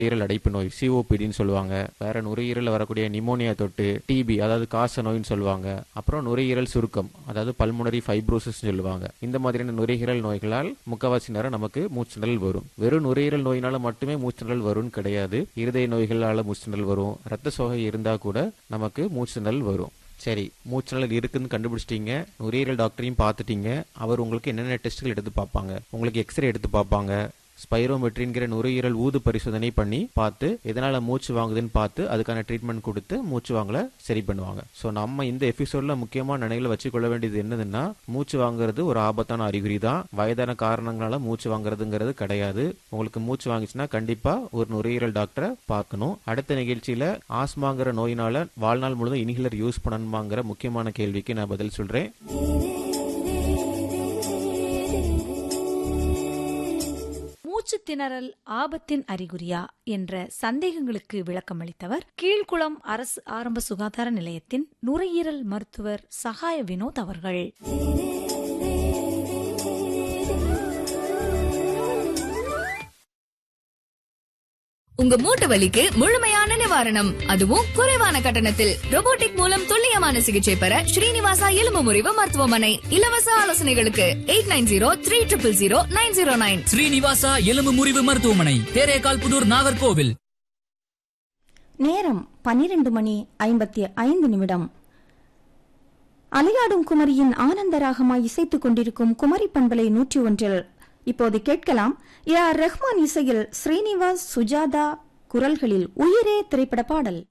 ஈரல் அடைப்பு நோய் சிஓபிடின்னு சொல்லுவாங்க வேற நுரையீரல் வரக்கூடிய நிமோனியா தொட்டு டிபி அதாவது காச நோய்னு சொல்லுவாங்க அப்புறம் நுரையீரல் சுருக்கம் அதாவது பல்முனரி ஃபைப்ரோசிஸ் சொல்லுவாங்க இந்த மாதிரியான நுரையீரல் நோய்களால் முக்கவாசி நேரம் நமக்கு மூச்சுடல் வரும் வெறும் நுரையீரல் நோயினால மட்டுமே மூச்சுடல் வரும்னு கிடையாது இருதய நோய்களால மூச்சுடல் வரும் ரத்த சோகை இருந்தா கூட நமக்கு மூச்சுடல் வரும் சரி மூச்சுடல் இருக்குன்னு கண்டுபிடிச்சிட்டீங்க நுரையீரல் டாக்டரையும் பார்த்துட்டீங்க அவர் உங்களுக்கு என்னென்ன டெஸ்ட்கள் எடுத்து பார்ப்பாங்க உங்களுக்கு எக்ஸ்ரே எடுத்து பார்ப்பாங்க ஸ்பைரோமெட்ரிங்கிற நுரையீரல் ஊது பரிசோதனை பண்ணி பார்த்து எதனால மூச்சு வாங்குதுன்னு பார்த்து அதுக்கான ட்ரீட்மெண்ட் கொடுத்து மூச்சு வாங்கல சரி பண்ணுவாங்க ஸோ நம்ம இந்த எபிசோட்ல முக்கியமான நினைவில் வச்சுக்கொள்ள வேண்டியது என்னதுன்னா மூச்சு வாங்குறது ஒரு ஆபத்தான அறிகுறி தான் வயதான காரணங்களால மூச்சு வாங்குறதுங்கிறது கிடையாது உங்களுக்கு மூச்சு வாங்கிச்சுன்னா கண்டிப்பா ஒரு நுரையீரல் டாக்டரை பார்க்கணும் அடுத்த நிகழ்ச்சியில ஆஸ்மாங்கிற நோயினால வாழ்நாள் முழுதும் இன்ஹிலர் யூஸ் பண்ணணுமாங்கிற முக்கியமான கேள்விக்கு நான் பதில் சொல்றேன் மூச்சு திணறல் ஆபத்தின் அறிகுறியா என்ற சந்தேகங்களுக்கு விளக்கமளித்தவர் கீழ்குளம் அரசு ஆரம்ப சுகாதார நிலையத்தின் நுரையீரல் மருத்துவர் சகாய வினோத் அவர்கள் உங்க மூட்டு வலிக்கு முழுமையான நிவாரணம் அதுவும் குறைவான கட்டணத்தில் robotic மூலம் துல்லியமான சிகிச்சை பெற ஸ்ரீனிவாசா எலும்பு முறிவு மருத்துவமனை இலவச ஆலோசனைகளுக்கு eight nine zero three triple zero nine zero nine Srinivasa எலும்பு முறிவு மருத்துவமனை தேரேகால் புதூர் நாகர்கோவில் நேரம் பன்னிரண்டு மணி ஐம்பத்தி ஐந்து நிமிடம் அலையாடும் குமரியின் ஆனந்த ராகமாய் இசைத்துக் கொண்டிருக்கும் குமரி பண்பலை நூற்றி ஒன்றில் இப்போது கேட்கலாம் ஏ ஆர் ரஹ்மான் இசையில் ஸ்ரீனிவாஸ் சுஜாதா குரல்களில் உயிரே திரைப்பட பாடல்